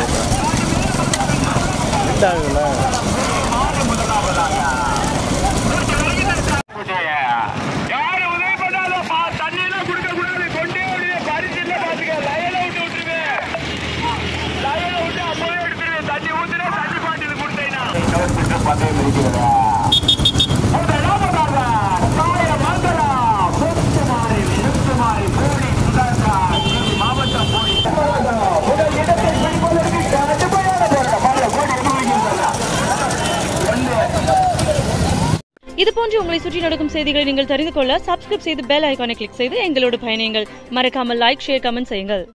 ஆகுங்களா யாரு உதவி பண்ணாலும் பா தண்ணியெல்லாம் கொடுக்க கூடாது கொண்டே விடுங்க பரிசுல பாத்துக்க லயல விட்டு விட்டுருங்க லயல விட்டு அப்பவே எடுத்துருங்க தண்ணி ஊத்துனா தண்ணி பாட்டில் கொடுத்தேன்னா பந்தயம் இருக்கிறதா மாவட்டம் போய் முதல் இடத்தை பிடிப்பதற்கு கடுமையான போராட்டம் பல கோடி அனுபவிக்கின்றன இது போன்று உங்களை சுற்றி நடக்கும் செய்திகளை நீங்கள் தெரிந்து கொள்ள சப்ஸ்கிரைப் செய்து பெல் ஐகானை கிளிக் செய்து எங்களோடு பயணியுங்கள் மறக்காமல் லைக் ஷேர் கமெண்ட் செய்யுங்கள்